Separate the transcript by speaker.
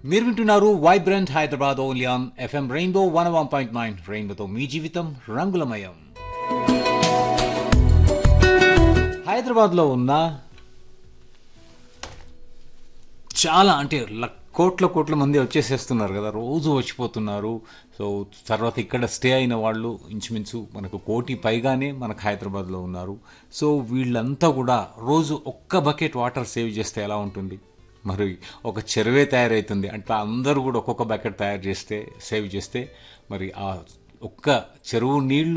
Speaker 1: మీరు వింటున్నారు vibrant Hyderabad only on FM rainbow one one point nine రెయిన్బోతో మీ జీవితం రంగులమయం హైదరాబాద్లో ఉన్న చాలా అంటే లక్- కోట్ల కోట్ల మంది వచ్చేసేస్తున్నారు కదా రోజు వచ్చిపోతున్నారు సో తర్వాత ఇక్కడ స్టే అయిన వాళ్ళు ఇంచుమించు మనకు కోటి పైగానే మనకు హైదరాబాద్లో ఉన్నారు సో వీళ్ళంతా కూడా రోజు ఒక్క బకెట్ వాటర్ సేవ్ చేస్తే ఎలా ఉంటుంది మరి ఒక చెరువే తయారవుతుంది అంటే అందరూ కూడా ఒక్కొక్క బకెట్ తయారు చేస్తే సేవ్ చేస్తే మరి ఆ ఒక్క చెరువు నీళ్లు